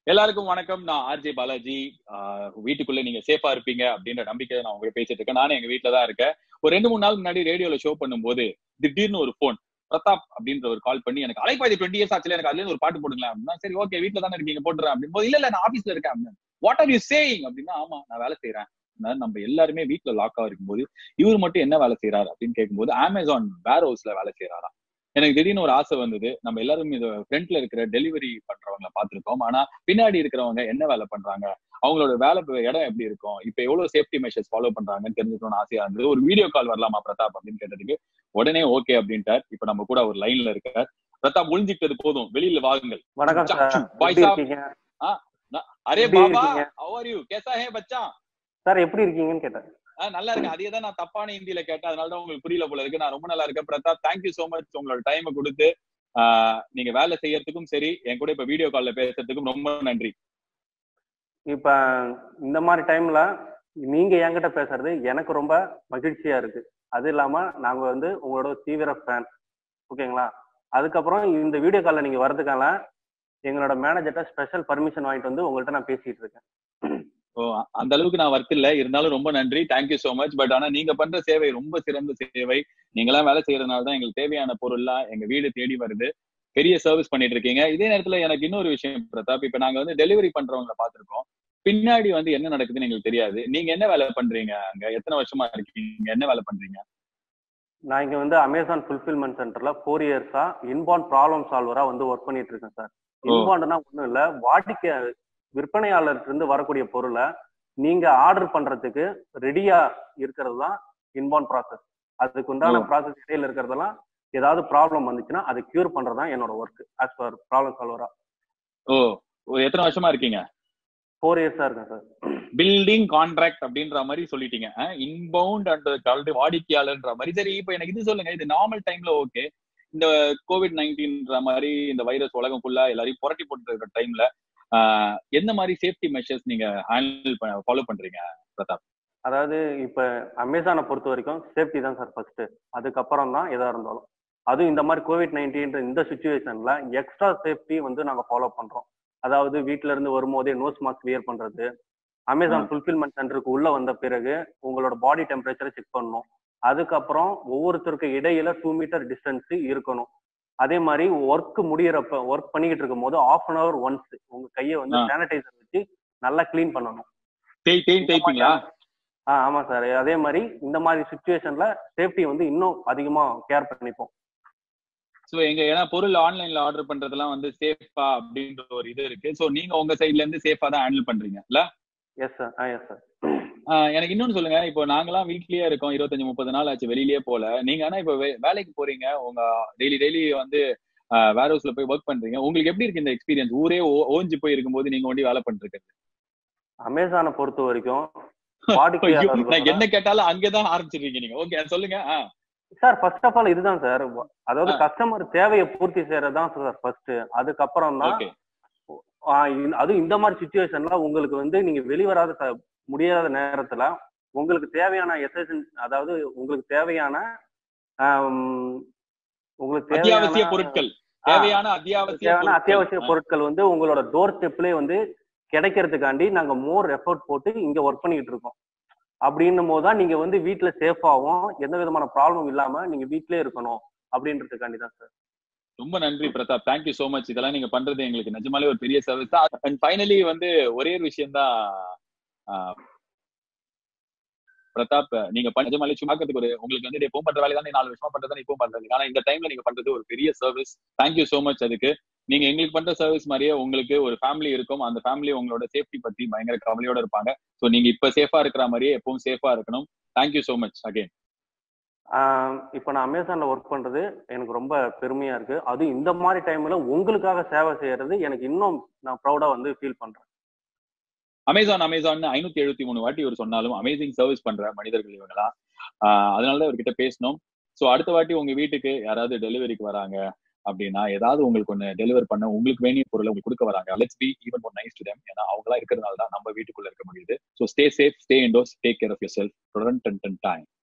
எல்லாருக்கும் வணக்கம் நான் ஆர்ஜே பாலாஜி ஆஹ் வீட்டுக்குள்ள நீங்க சேஃபா இருப்பீங்க அப்படின்ற நம்பிக்கை நான் உங்க பேசிட்டு இருக்கேன் நானும் எங்க வீட்டுல தான் இருக்கேன் ஒரு ரெண்டு மூணு நாள் முன்னாடி ரேடியோல ஷோ பண்ணும்போது திடீர்னு ஒரு போன் பிரதாப் அப்படின்ற ஒரு கால் பண்ணி எனக்கு அலைப்பாதி டுவெண்ட்டி இயர்ஸ் ஆச்சுல எனக்கு அதுல இருந்து ஒரு பாட்டு போடுங்களேன் அப்படின்னா சரி ஓகே வீட்டுல தானே இருக்கீங்க போட்டுறேன் அப்படின்னு போது இல்ல இல்ல நான் ஆபீஸ்ல இருக்கேன் அப்படின்னு வாட் ஆர் யூ சேயிங் அப்படின்னா ஆமா நான் வேலை செய்யறேன் நம்ம எல்லாருமே வீட்டுல லாக்கா இருக்கும்போது இவர் மட்டும் என்ன வேலை செய்யறாரு அப்படின்னு கேட்கும்போது அமேசான் வேர் ஹவுஸ்ல வேலை செய்யறாரா எனக்கு திடீர்னு ஒரு ஆசை வந்தது நம்ம எல்லாரும் இது ஃப்ரண்ட்ல இருக்கிற டெலிவரி பண்றவங்கள பார்த்திருக்கோம் ஆனா பின்னாடி இருக்கிறவங்க என்ன வேலை பண்றாங்க அவங்களோட வேலை இடம் எப்படி இருக்கும் இப்ப எவ்வளவு சேஃப்டி மெஷர்ஸ் ஃபாலோ பண்றாங்கன்னு தெரிஞ்சுக்கணும்னு ஆசையா இருந்தது ஒரு வீடியோ கால் வரலாமா பிரதாப் அப்படின்னு கேட்டதுக்கு உடனே ஓகே அப்படின்ட்டார் இப்ப நம்ம கூட ஒரு லைன்ல இருக்கார் பிரதாப் ஒளிஞ்சிட்டது போதும் வெளியில வாங்குங்கள் வணக்கம் சார் பாய் எப்படி சாப் இருக்கீங்க அரே எப்படி பாபா இருக்கீங்க? ஹவ் ஆர் யூ கேசா ஹே பச்சா சார் எப்படி இருக்கீங்கன்னு கேட்டேன் ஆ, நல்லா இருக்கு அதே தான் நான் தப்பான ஹிந்தியில கேட்டேன் அதனால தான் உங்களுக்கு புரியல போல இருக்கு நான் ரொம்ப நல்லா இருக்கேன் பிரதாப் தேங்க்யூ சோ மச் உங்களோட டைமை கொடுத்து ஆ, நீங்க வேலை செய்யறதுக்கும் சரி என் கூட இப்ப வீடியோ கால்ல பேசுறதுக்கும் ரொம்ப நன்றி இப்ப இந்த மாதிரி டைம்ல நீங்க என்கிட்ட பேசுறது எனக்கு ரொம்ப மகிழ்ச்சியா இருக்கு அது இல்லாம நாங்க வந்து உங்களோட தீவிர ஃபேன் ஓகேங்களா அதுக்கப்புறம் இந்த வீடியோ கால்ல நீங்க வர்றதுக்கான எங்களோட மேனேஜர்கிட்ட ஸ்பெஷல் பர்மிஷன் வாங்கிட்டு வந்து உங்கள்கிட்ட நான் பேசிட்டு இருக்கேன் ஓ அந்த அளவுக்கு நான் வர்த்து இல்ல இருந்தாலும் ரொம்ப நன்றி தேங்க்யூ சோ மச் பட் ஆனா நீங்க பண்ற சேவை ரொம்ப சிறந்த சேவை நீங்களாம் வேலை செய்யறதுனால தான் எங்களுக்கு தேவையான பொருள்லாம் எங்க வீடு தேடி வருது பெரிய சர்வீஸ் பண்ணிட்டு இருக்கீங்க இதே நேரத்துல எனக்கு இன்னொரு விஷயம் பிரதாப் இப்ப நாங்க வந்து டெலிவரி பண்றவங்களை பார்த்திருக்கோம் பின்னாடி வந்து என்ன நடக்குதுன்னு எங்களுக்கு தெரியாது நீங்க என்ன வேலை பண்றீங்க அங்க எத்தனை வருஷமா இருக்கீங்க என்ன வேலை பண்றீங்க நான் இங்க வந்து அமேசான் ஃபுல்ஃபில்மெண்ட் சென்டர்ல ஃபோர் இயர்ஸா இன்பாண்ட் ப்ராப்ளம் சால்வரா வந்து ஒர்க் பண்ணிட்டு இருக்கேன் சார் இன்பாண்ட்னா ஒண்ணும் இல்ல வாடிக்கை விற்பனையாளர்கிட்ட இருந்து வரக்கூடிய பொருளை நீங்க ஆர்டர் பண்றதுக்கு ரெடியா இருக்கிறது தான் இன்பாண்ட் ப்ராசஸ் அதுக்கு உண்டான ஓ. ப்ராசஸ் இடையில இருக்கிறதெல்லாம் ஏதாவது ப்ராப்ளம் வந்துச்சுன்னா அதை கியூர் பண்றது தான் என்னோட ஒர்க் ஆஸ் பர் ப்ராப்ளம் சால்வரா ஓ ஒரு எத்தனை வருஷமா இருக்கீங்க ஃபோர் இயர்ஸா இருக்கேன் சார் பில்டிங் கான்ட்ராக்ட் அப்படின்ற மாதிரி சொல்லிட்டீங்க இன்பவுண்ட் அண்ட் கல்வி வாடிக்கையாளர்ன்ற மாதிரி சரி இப்போ எனக்கு இது சொல்லுங்க இது நார்மல் டைம்ல ஓகே இந்த கோவிட் நைன்டீன்ற மாதிரி இந்த வைரஸ் உலகம் ஃபுல்லா எல்லாரையும் புரட்டி போட்டு இருக்கிற டைம்ல எந்த மாதிரி சேஃப்டி மெஷர்ஸ் நீங்க ஹேண்டில் ஃபாலோ பண்றீங்க பிரதாப் அதாவது இப்ப அமேசானை பொறுத்த வரைக்கும் சேஃப்டி தான் சார் ஃபர்ஸ்ட் அதுக்கப்புறம் தான் எதா இருந்தாலும் அதுவும் இந்த மாதிரி கோவிட் நைன்டீன்ற இந்த சுச்சுவேஷன்ல எக்ஸ்ட்ரா சேஃப்டி வந்து நாங்க ஃபாலோ பண்றோம் அதாவது வீட்ல இருந்து வரும்போதே நோஸ் மாஸ்க் வியர் பண்றது அமேசான் ஆ. ஃபுல்ஃபில்மெண்ட் சென்டருக்கு உள்ள வந்த பிறகு உங்களோட பாடி டெம்பரேச்சரை செக் பண்ணணும் அதுக்கப்புறம் ஒவ்வொருத்தருக்கு இடையில டூ மீட்டர் டிஸ்டன்ஸ் இருக்கணும் அதே மாதிரி ஒர்க் முடியறப்ப ஒர்க் பண்ணிக்கிட்டு இருக்கும் போது ஆஃப் அன் அவர் ஒன்ஸ் உங்க கையை வந்து ஆ. சானிடைசர் வச்சு நல்லா க்ளீன் பண்ணணும் தேய் தேய் தேய்ப்பீங்களா ஆ ஆமா சார் அதே மாதிரி இந்த மாதிரி சுச்சுவேஷன்ல சேஃப்டி வந்து இன்னும் அதிகமா கேர் பண்ணிப்போம் ஸோ எங்க ஏன்னா பொருள் ஆன்லைன்ல ஆர்டர் பண்றதெல்லாம் வந்து சேஃபா அப்படின்ற ஒரு இது இருக்கு ஸோ நீங்க உங்க சைட்ல இருந்து சேஃபா தான் ஹேண்டில் பண்றீங்க இல்ல yes sir ah yes sir ah எனக்கு இன்னொன்னு சொல்லுங்க இப்போ நாங்கெல்லாம் வீட்லயே இருக்கோம் இருபத்தஞ்சு முப்பது நாள் ஆச்சு வெளியிலயே போல நீங்க ஆனா இப்போ வே- வேலைக்கு போறீங்க உங்க டெய்லி டெய்லி வந்து வேர் ஹவுஸ்ல போய் ஒர்க் பண்றீங்க உங்களுக்கு எப்படி இருக்கு இந்த எக்ஸ்பீரியன்ஸ் ஊரே ஓ- ஓஞ்சு போய் இருக்கும்போது நீங்க ஒண்டி வேலை பண்ணிட்டு இருக்கிறது அமேசானை பொறுத்த வரைக்கும் ஐயோ, நான் வாடிக்கையாளர்களோட என்ன கேட்டாலும் அங்கதான் ஆரம்பிச்சிருக்கீங்க நீங்க ஓகே சொல்லுங்க ah, sir first of all இதுதான் சார் அதாவது ஆ. கஸ்டமர் தேவையை பூர்த்தி செய்யறது தான் சார் ஃபர்ஸ்ட் அதுக்கப்புறம் தான் ஓகே அதுவும் இந்த மாதிரி சுச்சுவேஷன்ல உங்களுக்கு வந்து நீங்க வெளிவராத ச- முடியாத நேரத்துல உங்களுக்கு தேவையான எசன்ஸ் அதாவது உங்களுக்கு தேவையான ஆம், உங்களுக்கு அத்தியாவசிய தேவையான பொருட்கள் ஆ. தேவையான அத்தியாவசிய தேவையான அத்தியாவசிய பொருட்கள். பொருட்கள் வந்து உங்களோட டோர் ஸ்டெப்லயே வந்து கிடைக்கிறதுக்காண்டி நாங்க மோர் எஃபர்ட் போட்டு இங்க ஒர்க் பண்ணிட்டு இருக்கோம் அப்படின்னும் போது தான் நீங்க வந்து வீட்ல சேஃபாவும் எந்த விதமான ப்ராப்ளம் இல்லாம நீங்க வீட்லயே இருக்கணும் அப்படின்றதுக்காண்டி தான் சார் ரொம்ப நன்றி பிரதாப் தேங்க்யூ சோ மச் இதெல்லாம் நீங்க பண்றது எங்களுக்கு நிஜமாலே ஒரு பெரிய சர்வீஸ் தான் அண்ட் ஃபைனலி வந்து ஒரே ஒரு விஷயம் தான் பிரதாப் நீங்க பண்ண- நிஜமாலே சும்மா இருக்கிறதுக்கு ஒரு உங்களுக்கு வந்து இப்போ பண்ற வேலை தான் நாலு வருஷமா பண்றது இப்போ பண்றது ஆனா இந்த டைம்ல நீங்க பண்றது ஒரு பெரிய சர்வீஸ் தேங்க்யூ சோ மச் அதுக்கு நீங்க எங்களுக்கு பண்ற சர்வீஸ் மாதிரியே உங்களுக்கு ஒரு ஃபேமிலி இருக்கும் அந்த ஃபேமிலி உங்களோட சேஃப்டி பத்தி பயங்கர கவலையோட இருப்பாங்க சோ நீங்க இப்ப சேஃபா இருக்கிற மாதிரியே எப்பவும் சேஃபா இருக்கணும் thank you so much again ah இப்போ நான் அமேசான்ல ஒர்க் பண்றது எனக்கு ரொம்ப பெருமையா இருக்கு அதுவும் இந்த மாதிரி டைம்ல உங்களுக்காக சேவை செய்யறது எனக்கு இன்னும் நான் ப்ரௌடா வந்து ஃபீல் பண்றேன் அமேசான் அமேசான் ஐநூத்தி எழுபத்தி மூணு வாட்டி இவர் சொன்னாலும் அமேசிங் சர்வீஸ் பண்ற மனிதர்கள் இவங்களா ஆஹ் அதனாலதான் இவர்கிட்ட பேசணும் சோ அடுத்த வாட்டி உங்க வீட்டுக்கு யாராவது டெலிவரிக்கு வராங்க அப்படின்னா ஏதாவது உங்களுக்கு ஒண்ணு டெலிவர் பண்ண உங்களுக்கு வேண்டிய பொருளை உங்களுக்கு கொடுக்க வராங்க லெட்ஸ் பி ஈவன் ஒரு நைஸ் டு them ஏன்னா அவங்களா இருக்கிறதுனால தான் நம்ம வீட்டுக்குள்ள இருக்க முடியுது so stay safe stay indoors take care of yourself time